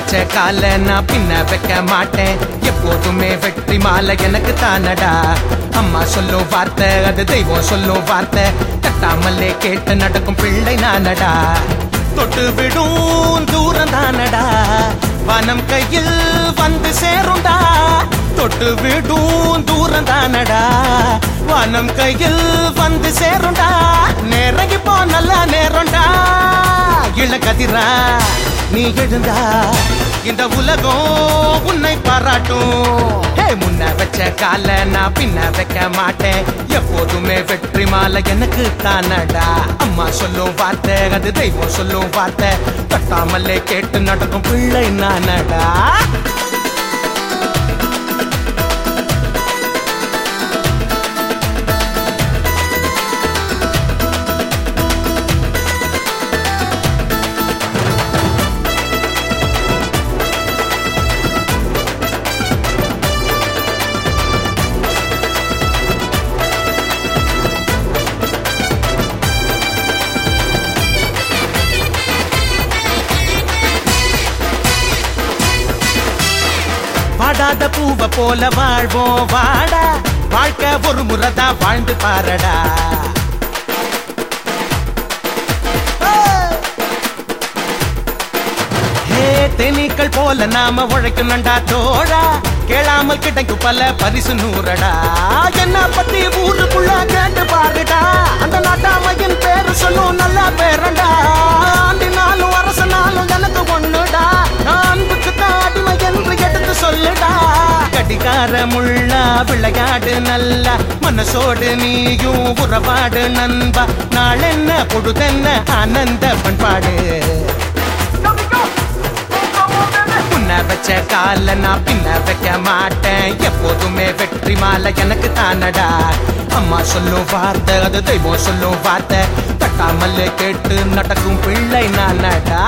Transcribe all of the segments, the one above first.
வச்ச கால நான் பின்ன வைக்க மாட்டேன் எப்போதுமே வெற்றி மாலை எனக்கு தானடா அம்மா சொல்லும் வார்த்தை அது தெய்வம் சொல்லும் வார்த்தை தட்டாமலே கேட்டு நடக்கும் பிள்ளை நானடா தொட்டு விடும் தூரம் தானடா வனம் கையில் வந்து சேரும்டா தொட்டு விடும் தூரம் தானடா வனம் கையில் வந்து சேரும்டா நேரங்கி போ நல்ல நேரம்டா இளக்கதிரா நீ எழுந்தா இந்த உலகம் உன்னை பாராட்டும் ஹே முன்ன வச்ச கால நான் பின்ன வைக்க மாட்டேன் எப்போதுமே வெற்றி மாலை எனக்கு தானடா அம்மா சொல்லும் வார்த்தை அது தெய்வம் சொல்லும் வார்த்தை தட்டாமலே கேட்டு நடக்கும் பிள்ளை நானடா வாடாத பூவ போல வாழ்வோம் வாடா வாழ்க்கை ஒரு முறைதான் வாழ்ந்து பாரடா ஹே, தேனீக்கள் போல நாம உழைக்கணும்டா தோழா கேளாமல் கிடைக்கும் பல பரிசு நூறடா என்ன பத்தி ஊருக்குள்ள கேட்டு பாருடா அந்த நாட்டாமையின் பேரு சொல்லும் நல்ல பேரண்டா ஆண்டினாலும் அரசனாலும் எனக்கு ஒண்ணுடா அன்புக்கு தாடிமை என்று எடுத்து சொல்லுடா கடிகாரமுள்ள விளையாடு நல்ல மனசோடு நீயும் உறவாடு நண்பா நாளென்ன பொழுதென்ன ஆனந்த பண்பாடு முன்ன வச்ச கால நான் பின்ன வைக்க மாட்டேன் எப்போதுமே வெற்றி மாலை எனக்கு தானடா அம்மா சொல்லும் வார்த்தை அது தெய்வம் சொல்லும் வார்த்தை தட்டாமல் கேட்டு நடக்கும் பிள்ளை நானடா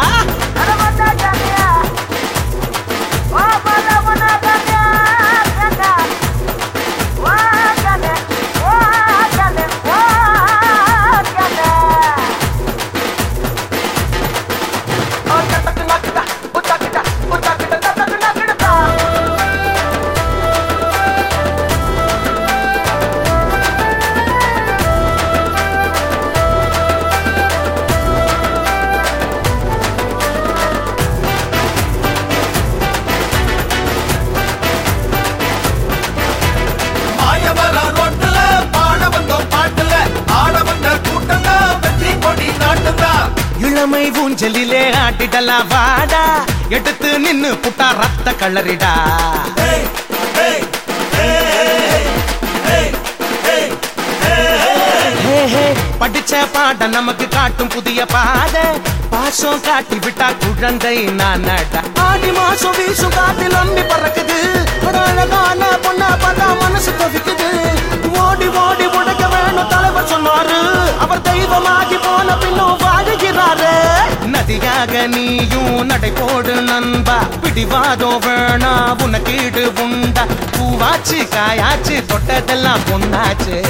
மாயவர ரோட்டுல பாட வந்தோம் பாட்டுல ஆட வந்த கூட்டங்க வெற்றி கொடி நாட்டுதா இளமை ஊஞ்சலிலே ஆட்டிடலாம் வாடா எடுத்து நின்னு புட்டா ரத்த கலரிடா hey hey hey hey hey hey, hey, படிச்ச பாடம் நமக்கு காட்டும் புதிய பாதை பாசம் காட்டி விட்டா குழந்தை நானடா ஆடி மாசம் வீசும் காட்டில் அம்பி பறக்குது ஒரு அழகான பொண்ண பார்த்தா மனசு தவிக்குது ஓடி ஓடி உடைக்க வேணும் தலைவர் சொன்னாரு அவர் தெய்வமாகி போன பின்னும் வாழுகிறாரு நதியாக நீயும் நடை போடு நண்பா பிடிவாதம் வேணா உனக்கீடு உண்டா பூவாச்சு காயாச்சு தொட்டதெல்லாம் பொண்ணாச்சு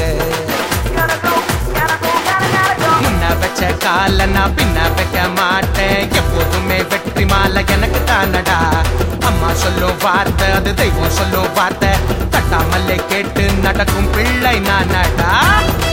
முன்ன வச்ச கால நான் பின்ன வைக்க மாட்டேன் எப்போதுமே வெற்றி மாலை எனக்கு தானடா அம்மா சொல்லும் வார்த்தை அது தெய்வம் சொல்லும் வார்த்தை தட்டாமலே கேட்டு நடக்கும் பிள்ளை நானடா